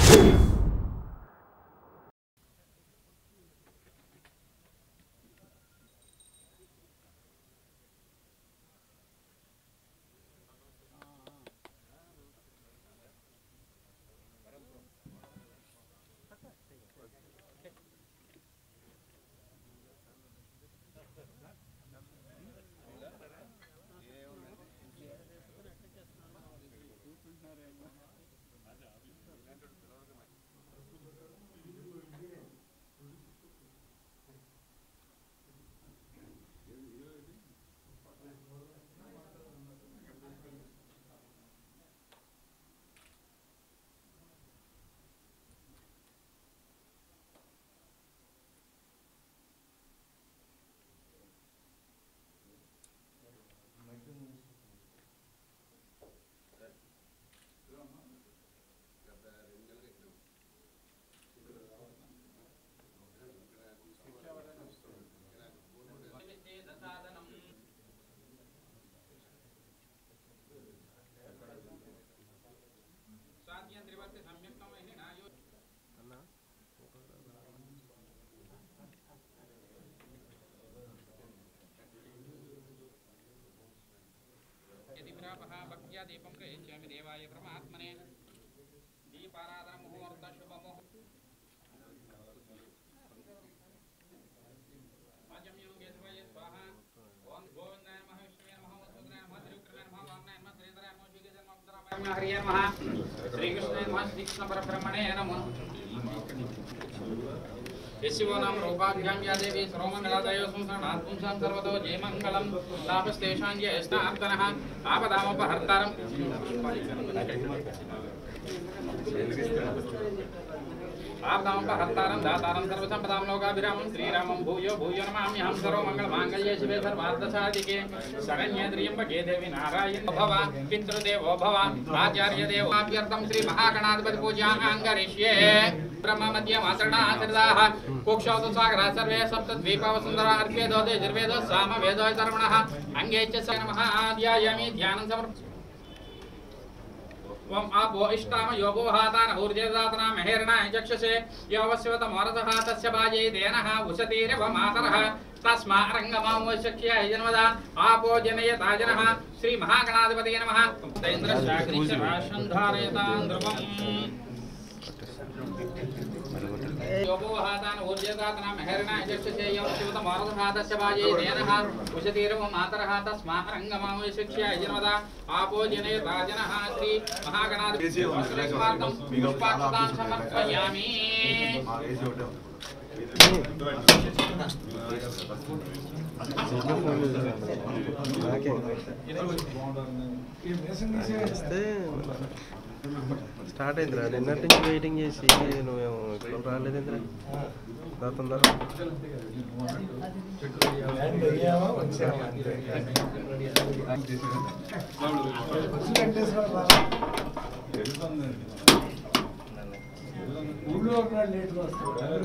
భక్త్యా దీపం ప్రయచ్చామి దేవాయ పరమాత్మనే దీపారాధన ముహూర్త శుభముహూర్త ఆచమ్యం కేశవాయ స్వాహ ఓం గోవిందాయ నమః విష్ణువే నమః వసుదేవాయ నమః త్రివిక్రమాయ నమః వామనాయ నమః శ్రీధరాయ నమః శ్రీకేశాయ నమః ఉత్తరాయ హరియే నమః శ్రీకృష్ణాయ నమః శ్రీకృష్ణ పరబ్రహ్మణే నమః యశివో నామ రూపాభ్యాం యా దేవి సర్వమంగళాదయో సంసరణాత్ పుంసాం సర్వతో జయమంగళం లాభస్తేషాం జ్యేష్ఠార్దనః ఆపదామపహర్తారం ఆపదామపహర్తారం దాతారం సర్వసంపదాం లోకాభిరామం శ్రీరామం భూయో భూయో నమామ్యహం సర్వమంగళమాంగళ్యే శివే సర్వార్థసాధికే శరణ్యే త్రియంబకే దేవి నారాయణ భవ పితృదేవో భవ ఆచార్య దేవాభ్యర్థం శ్రీ మహాగణాధిపతి పూజాంగరిష్యే బ్రహ్మ మధ్య మాతృణాశ్రితాః కుక్షౌతు సాగర సర్వే సప్త ద్వీపవ సుందర అర్ఘ్యేదో యజుర్వేదో సామ వేదో సర్వణః అంగే చ స నమః ఆద్యాయామి ధ్యానం సమర్ప ఓం ఆపో ఇష్టామ యోగో హాతాన ఊర్జేదాతన మహేర్ణాయ చక్షసే యోవస్యవత మోరసః తస్య బాజే దేనః ఉశతీరవ మాతరః తస్మా రంగమామో శక్ష్య జన్మద ఆపో జనయతా జనః శ్రీ మహాగణాధిపతయ నమః తైంద్రశాగ్నిశ్చరాశంధారయతాం ధ్రువం యోగో హాతాన ఊర్జేదాతన మహేర్ణాయ చక్షసే యోవస్యవత మోరసః తస్య బాజే దేనః ఉశతీరవ మాతరః తస్మా రంగమామో శక్ష్య జన్మద ఆపో జనయతా జనః శ్రీ మహాగణాధిపతయ వస్త్రస్మార్థం పుష్పాక్షతాం సమర్పయామి వస్తే స్టార్ట్ అయిందిరా నిన్నటి నుంచి వెయిటింగ్ చేసి నువ్వేమో ఇప్పుడు రాలేదేంద్రా దా తొందర ఊళ్ళో ఉన్నాడు లేట్గా వస్తాడు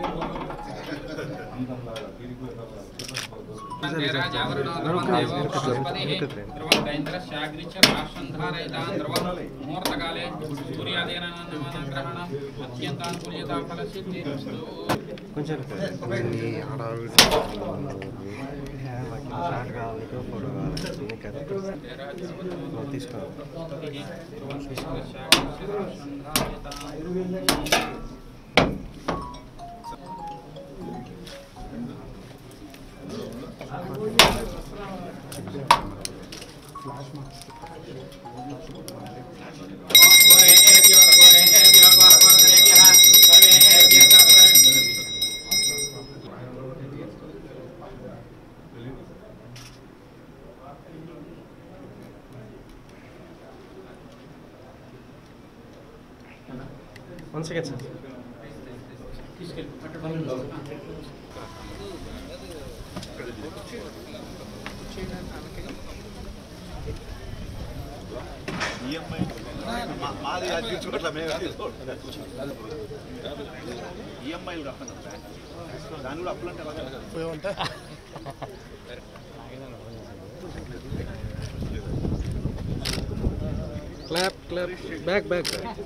ముహూర్తకాలే సూర్యాదీనాగ్రహణం అత్యంతానుకూల్యత ఫలసిద్ధిరస్తు కొంచెం ఈ హడావిడి షార్ట్ కావాలి ఫోటో కావాలి అన్నీ కరెక్ట్ నువ్వు తీసుకో వన్ సెకండ్ సార్ మాది అది తీర్చుకోవట్లే మేము ఈఎంఐలు కట్టను దాని కూడా అప్పులు అంటే అలాగే clap clap back back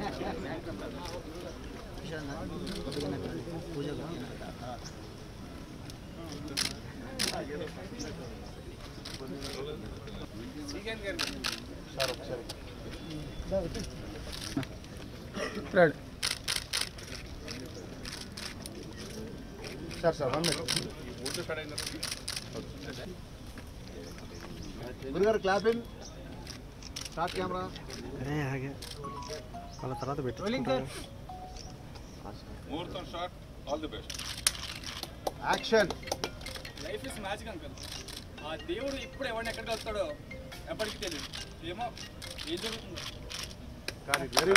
sir sir one గురుగారు క్లాప్ ఇన్ స్టార్ట్ కెమెరా అరే ఆగే వాళ్ళ తర్వాత పెట్టు ముహూర్తం shot all the best action life is magic uncle ఆ దేవుడు ఇప్పుడు ఎవరిని ఎక్కడికి వస్తాడో ఎప్పటికీ తెలియదు ఏమో ఏం జరుగుతుందో వెరీ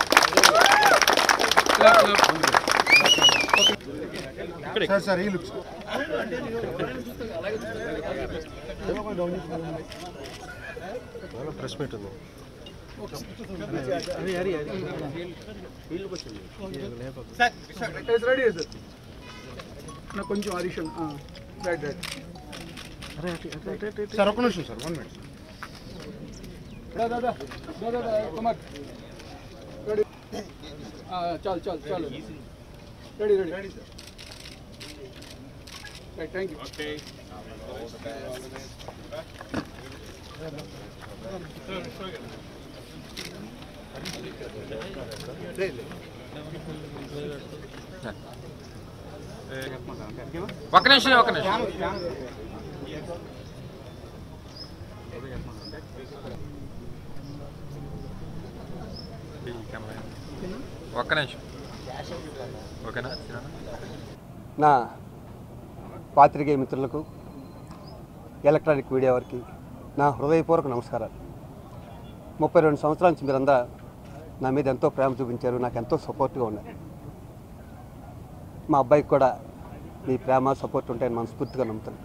గుడ్ సార్ సార్ ఈ లుక్స్ ప్రెస్ మీట్ ఉంది అరే అరే అరే రెడీ సార్ నాకు కొంచెం ఆడిషన్ రైట్ రైట్ అరే అటు అటు అటు అటు అటు సార్ ఒక నిమిషం sir one minute Dada Dada Dada Kumar ready చాలు చాలు చాలు ready ready ready sir right thank you okay ఒక్క నిమిషం ఒక్క నిమిషం ఒక్క నిమిషం ఓకేనా నా పాత్రికేయ మిత్రులకు ఎలక్ట్రానిక్ మీడియా వారికి నా హృదయపూర్వక నమస్కారాలు ముప్పై రెండు సంవత్సరాల నుంచి మీరంతా నా మీద ఎంతో ప్రేమ చూపించారు నాకు ఎంతో సపోర్ట్గా ఉన్నారు మా అబ్బాయికి కూడా మీ ప్రేమ సపోర్ట్ ఉంటాయని మనస్ఫూర్తిగా నమ్ముతాను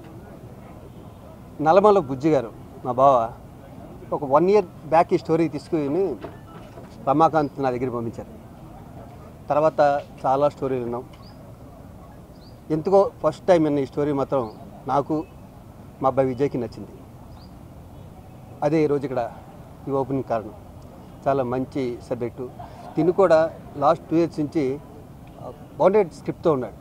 నల్లమల బుజ్జి గారు మా బావ ఒక వన్ ఇయర్ బ్యాక్ ఈ స్టోరీ తీసుకుని రమాకాంత్ నా దగ్గర పంపించారు తర్వాత చాలా స్టోరీలు విన్నాం ఎందుకో ఫస్ట్ టైం విన్న ఈ స్టోరీ మాత్రం నాకు మా అబ్బాయి విజయ్కి నచ్చింది అదే ఈరోజు ఇక్కడ ఈ ఓపెనింగ్ కారణం చాలా మంచి సబ్జెక్టు తిను కూడా లాస్ట్ టూ ఇయర్స్ నుంచి బౌండెడ్ స్క్రిప్ట్తో ఉన్నాడు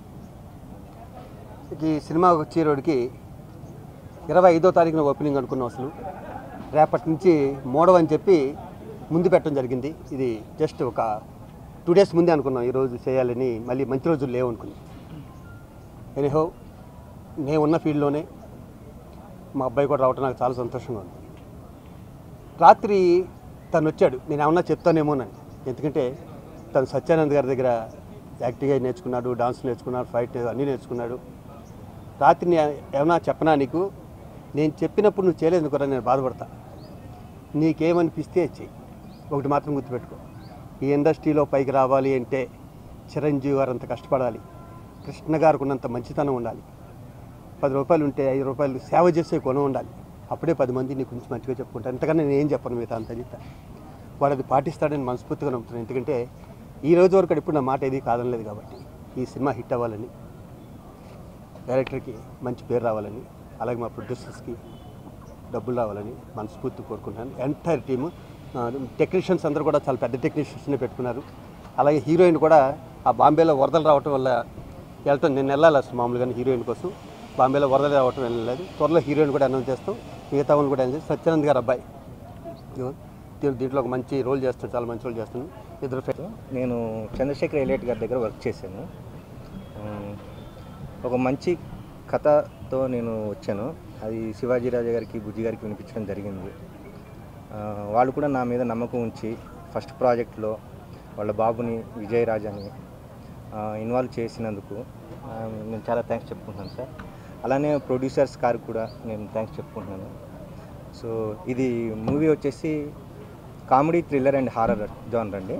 ఈ సినిమా వచ్చేరోడికి ఇరవై ఐదో తారీఖున ఓపెనింగ్ అనుకున్నాం అసలు రేపటి నుంచి మోడవ్ అని చెప్పి ముందు పెట్టడం జరిగింది ఇది జస్ట్ ఒక టూ డేస్ ముందే అనుకున్నాం ఈరోజు చేయాలని మళ్ళీ మంచి రోజులు లేవు అనుకున్నాం ఎనీహో నేను ఉన్న ఫీల్డ్లోనే మా అబ్బాయి కూడా రావటం నాకు చాలా సంతోషంగా ఉంది రాత్రి తను వచ్చాడు నేను ఏమన్నా చెప్తానేమోనని ఎందుకంటే తను సత్యానంద్ గారి దగ్గర యాక్టింగ్ అయి నేర్చుకున్నాడు డాన్స్ నేర్చుకున్నాడు ఫైట్ అన్నీ నేర్చుకున్నాడు రాత్రి నే- ఏమన్నా చెప్పనా నీకు నేను చెప్పినప్పుడు నువ్వు చేయలేదు కూడా నేను బాధపడతా నీకేమనిపిస్తే చెయ్యి ఒకటి మాత్రం గుర్తుపెట్టుకో ఈ ఇండస్ట్రీలో పైకి రావాలి అంటే చిరంజీవి గారు అంత కష్టపడాలి కృష్ణ గారికి ఉన్నంత మంచితనం ఉండాలి పది రూపాయలు ఉంటే ఐదు రూపాయలు సేవ చేసే గుణం ఉండాలి అప్పుడే పది మంది నీ గురించి మంచిగా చెప్పుకుంటాను ఎంతకన్నా నేను ఏం చెప్పను మిగతా అంత చెప్తా వాడు అది పాటిస్తాడని మనస్ఫూర్తిగా నమ్ముతున్నాను ఎందుకంటే ఈ రోజు వరకు ఇప్పుడు నా మాట ఏది కాదనలేదు కాబట్టి ఈ సినిమా హిట్ అవ్వాలని డైరెక్టర్కి మంచి పేరు రావాలని అలాగే మా ప్రొడ్యూసర్స్కి డబ్బులు రావాలని మనస్ఫూర్తి కోరుకుంటున్నాను ఎంటైర్ టీము టెక్నీషియన్స్ అందరూ కూడా చాలా పెద్ద టెక్నీషియన్స్ని పెట్టుకున్నారు అలాగే హీరోయిన్ కూడా ఆ బాంబేలో వరదలు రావటం వల్ల వెళ్తాం నేను వెళ్ళాలి అసలు మామూలుగా హీరోయిన్ కోసం బాంబేలో వరదలు రావటం వెళ్ళలేదు త్వరలో హీరోయిన్ కూడా అనౌన్స్ చేస్తాం మిగతా వాళ్ళు కూడా అనౌన్స్ చేస్తాం. సత్యానంద్ గారు అబ్బాయి ఇదిగో, దీ- దీంట్లో ఒక మంచి రోల్ చేస్తాను చాలా మంచి రోల్ చేస్తాను ఇద్దరు ఫ్రెండ్స్ నేను చంద్రశేఖర్ ఎలియట్ గారి దగ్గర వర్క్ చేశాను ఉమ్, ఒక మంచి కథతో నేను వచ్చాను అది శివాజీ రాజా గారికి బుజ్జి గారికి వినిపించడం జరిగింది ఆ, వాళ్ళు కూడా నా మీద నమ్మకం ఉంచి ఫస్ట్ ప్రాజెక్ట్లో వాళ్ళ బాబుని విజయ్ రాజాని ఇన్వాల్వ్ చేసినందుకు ఆ, నేను చాలా థ్యాంక్స్ చెప్పుకుంటున్నాను సార్ అలానే ప్రొడ్యూసర్స్ గారికి కూడా నేను థ్యాంక్స్ చెప్పుకుంటున్నాను సో ఇది మూవీ వచ్చేసి comedy thriller and horror genre అండి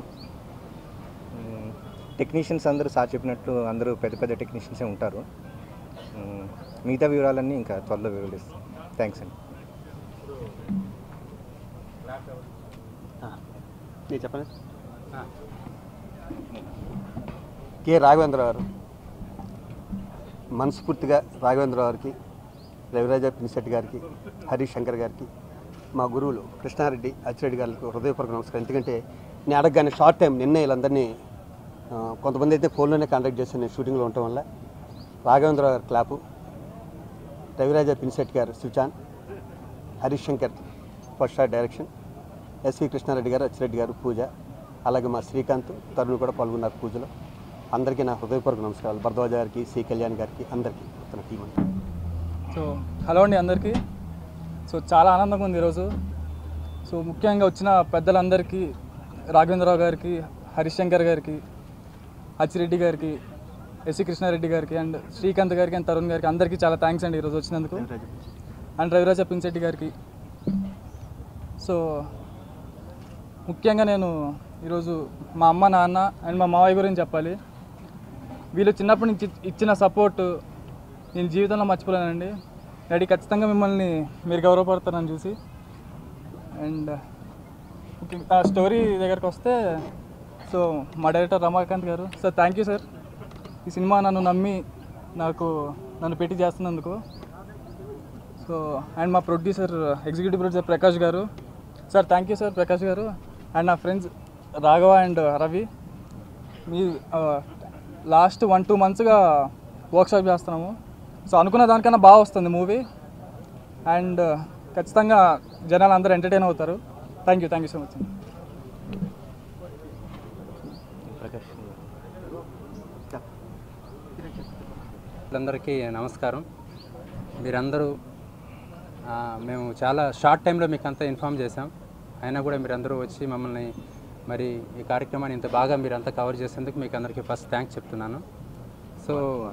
టెక్నీషియన్స్ అందరూ సార్ చెప్పినట్టు అందరూ పెద్ద పెద్ద టెక్నీషియన్సే ఉంటారు మ్మ్. మిగతా వివరాలన్నీ ఇంకా త్వరలో వివరిస్తాం థ్యాంక్స్ అండి నేను చెప్పండి కె రాఘవేంద్ర గారు మనస్ఫూర్తిగా రాఘవేంద్ర గారికి రవిరాజ పినిశెట్టి గారికి హరీష్ శంకర్ గారికి మా గురువులు కృష్ణారెడ్డి అచ్చిరెడ్డి గారికి హృదయపూర్వక నమస్కారం ఎందుకంటే నేను అడగగానే షార్ట్ టైం నిన్నే వీళ్ళందరినీ ఆ, కొంతమంది అయితే ఫోన్లోనే కాంటాక్ట్ చేశాను నేను షూటింగ్లో ఉండటం వల్ల రాఘవేంద్రరావు గారు క్లాపు రవిరాజ పిన్సెట్ గారు సుచాన్ Harish Shankar first shot direction SV Krishnareddy garu Achireddy గారు పూజ అలాగే మా శ్రీకాంత్ తరుణ్ కూడా పాల్గొన్నారు పూజలో అందరికీ నా హృదయపూర్వక నమస్కారాలు భరద్వాజ గారికి సి కళ్యాణ్ గారికి అందరికీ తన టీం అంతా సో హలో అండి అందరికీ సో చాలా ఆనందంగా ఉంది ఈరోజు సో ముఖ్యంగా వచ్చిన పెద్దలందరికీ రాఘవేంద్రరావు గారికి హరిశంకర్ గారికి అచ్చిరెడ్డి గారికి ఎస్సి కృష్ణారెడ్డి గారికి అండ్ శ్రీకాంత్ గారికి అండ్ తరుణ్ గారికి అందరికీ చాలా థ్యాంక్స్ అండి ఈరోజు వచ్చినందుకు అండ్ రవిరాజ పిన్శెట్టి గారికి సో ముఖ్యంగా నేను ఈరోజు మా అమ్మ నాన్న అండ్ మా మావయ్య గురించి చెప్పాలి వీళ్ళు చిన్నప్పటి నుంచి ఇచ్చిన సపోర్ట్ నేను జీవితంలో మర్చిపోలేనండి డాడీ ఖచ్చితంగా మిమ్మల్ని మీరు గౌరవపడతారని చూసి అండ్ ఆ స్టోరీ దగ్గరకు వస్తే సో మా director Ramakanth garu sir thank you sir ఈ సినిమా నన్ను నమ్మి నాకు నన్ను పెట్టి చేస్తున్నందుకు సో అండ్ మా producer executive producer Prakash garu sir thank you sir Prakash garu and నా ఫ్రెండ్స్ రాఘవ అండ్ రవి మీ లాస్ట్ వన్ టూ మంత్స్గా వర్క్షాప్ చేస్తున్నాము సో అనుకున్న దానికన్నా బాగా వస్తుంది మూవీ అండ్ ఖచ్చితంగా జనాలు అందరూ ఎంటర్టైన్ అవుతారు thank you thank you so much అందరికీ నమస్కారం మీరందరూ ఆ, మేము చాలా షార్ట్ టైంలో మీకు అంతా ఇన్ఫామ్ చేసాం అయినా కూడా మీరందరూ వచ్చి మమ్మల్ని మరి ఈ కార్యక్రమాన్ని ఇంత బాగా మీరంతా కవర్ చేసేందుకు మీకు అందరికీ ఫస్ట్ థ్యాంక్స్ చెప్తున్నాను సో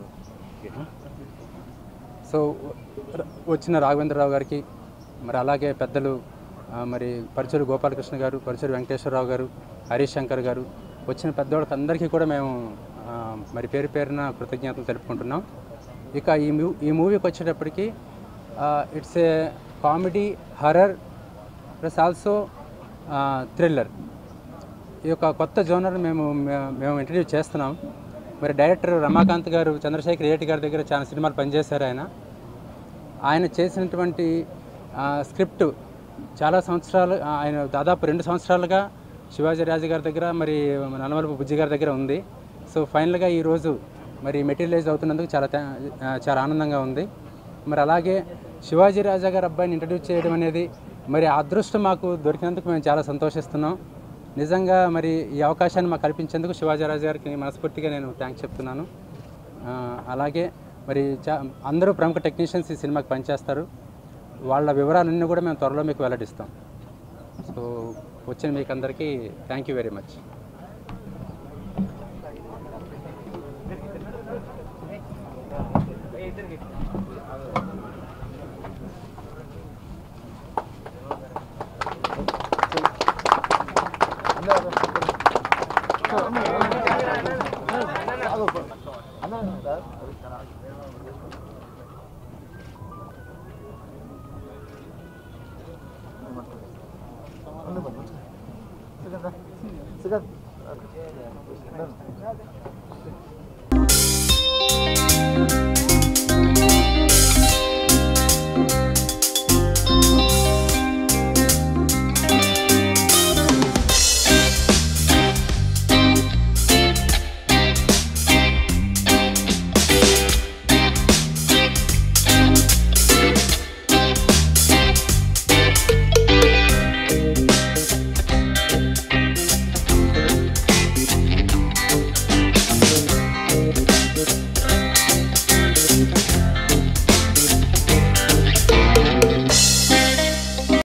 సో ర- వచ్చిన రాఘవేంద్రరావు గారికి మరి అలాగే పెద్దలు ఆ, మరి పరుచూరు గోపాలకృష్ణ గారు పరుచూరు వెంకటేశ్వరరావు గారు హరీష్ శంకర్ గారు వచ్చిన పెద్దవాళ్ళకి అందరికీ కూడా మేము ఆ, మరి పేరు పేరున కృతజ్ఞతలు తెలుపుకుంటున్నాం ఇక ఈ మూ ఈ మూవీకి వచ్చేటప్పటికి it's a comedy horror plus also thriller ఈ యొక్క కొత్త జోనర్ మేము మే- మేము ఇంట్రడ్యూస్ చేస్తున్నాం మరి డైరెక్టర్ రమాకాంత్ గారు చంద్రశేఖర్ రెడ్డి గారి దగ్గర చాలా సినిమాలు పనిచేశారు ఆయన ఆయన చేసినటువంటి ఆ, స్క్రిప్ట్ చాలా సంవత్సరాలు ఆ, ఆయన దాదాపు రెండు సంవత్సరాలుగా శివాజీ రాజు గారి దగ్గర మరి నల్లమలపు బుజ్జి గారి దగ్గర ఉంది సో ఫైనల్గా ఈరోజు మరి మెటీరియలైజ్ అవుతున్నందుకు చాలా థా- ఆ, చాలా ఆనందంగా ఉంది మరి అలాగే శివాజీ రాజా గారి అబ్బాయిని ఇంట్రడ్యూస్ చేయడం అనేది మరి ఆ అదృష్టం మాకు దొరికినందుకు మేము చాలా సంతోషిస్తున్నాం నిజంగా మరి ఈ అవకాశాన్ని మాకు కల్పించేందుకు శివాజీ రాజు గారికి మనస్ఫూర్తిగా నేను థ్యాంక్స్ చెప్తున్నాను ఆ, అలాగే మరి చా అందరూ ప్రముఖ టెక్నీషియన్స్ ఈ సినిమాకి పనిచేస్తారు వాళ్ళ వివరాలన్నీ కూడా మేము త్వరలో మీకు వెల్లడిస్తాం సో వచ్చిన మీకు అందరికీ thank you very much cigar